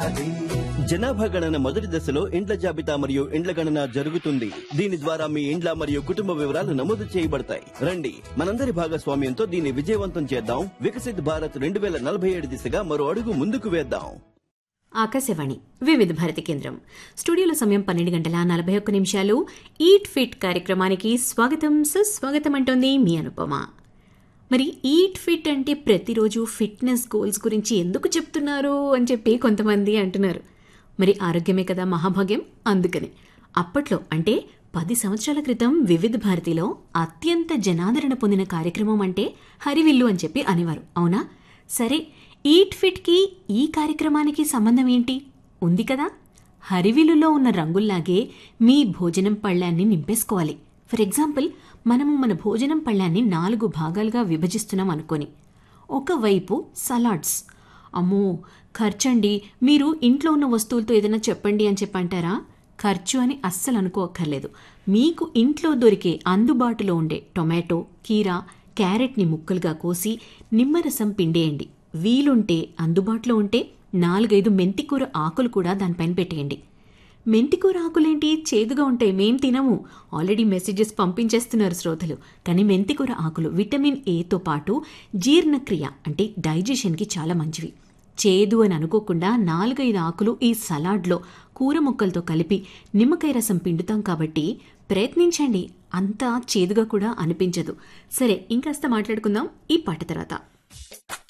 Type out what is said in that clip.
జనాభా గణన మొదటి దశలో ఇండ్ల జాబితా మరియు ఇండ్ల గణన జరుగుతుంది దీని ద్వారా మీ ఇండ్ల మరియు కుటుంబ వివరాలు నమోదు చేయబడతాయి రండి మనందరి భాగస్వామ్యంతో దీన్ని విజయవంతం చేద్దాం వికసిత్ భారత్ రెండు వేల నలభై ఏడు దిశగా మరో అడుగు ముందుకు వేద్దాం ఆకాశవాణి వివిధ భారతి కేంద్రం స్టూడియోలో సమయం పన్నెండు గంటల నలభై ఒక్క నిమిషాలు ఈట్ ఫిట్ కార్యక్రమానికి స్వాగతం సుస్వాగతం అంటోంది మీ అనుపమ మరి ఈట్ ఫిట్ అంటే ప్రతిరోజు ఫిట్నెస్ గోల్స్ గురించి ఎందుకు చెప్తున్నారు అని చెప్పి కొంతమంది అంటున్నారు మరి ఆరోగ్యమే కదా మహాభాగ్యం అందుకని అప్పట్లో అంటే పది సంవత్సరాల క్రితం వివిధ భారతిలో అత్యంత జనాదరణ పొందిన కార్యక్రమం అంటే హరివిల్లు అని చెప్పి అనేవారు అవునా సరే ఈట్ ఫిట్కి ఈ కార్యక్రమానికి సంబంధం ఏంటి ఉంది కదా హరివిల్లులో ఉన్న రంగుల్లాగే మీ భోజనం పళ్ళాన్ని నింపేసుకోవాలి ఫర్ ఎగ్జాంపుల్ మనము మన భోజనం పళ్ళాన్ని నాలుగు భాగాలుగా విభజిస్తున్నాం అనుకొని ఒకవైపు సలాడ్స్ అమ్మో ఖర్చండి మీరు ఇంట్లో ఉన్న వస్తువులతో ఏదైనా చెప్పండి అని చెప్పంటారా ఖర్చు అని అస్సలు అనుకోక్కర్లేదు మీకు ఇంట్లో దొరికే అందుబాటులో ఉండే టొమాటో కీరా క్యారెట్ని ముక్కలుగా కోసి నిమ్మరసం పిండేయండి వీలుంటే అందుబాటులో ఉంటే నాలుగైదు మెంతికూర ఆకులు కూడా దానిపైన పెట్టేయండి మెంతికూర ఆకులేంటి చేదుగా ఉంటాయి మేం తినము ఆల్రెడీ మెసేజెస్ పంపించేస్తున్నారు శ్రోతలు కానీ మెంతికూర ఆకులు విటమిన్ ఏతో పాటు జీర్ణక్రియ అంటే డైజెషన్కి చాలా మంచివి చేదు అని అనుకోకుండా నాలుగైదు ఆకులు ఈ సలాడ్లో కూర ముక్కలతో కలిపి నిమ్మకాయ రసం పిండుతాం కాబట్టి ప్రయత్నించండి అంతా చేదుగా కూడా అనిపించదు సరే ఇంకాస్త మాట్లాడుకుందాం ఈ పాట తర్వాత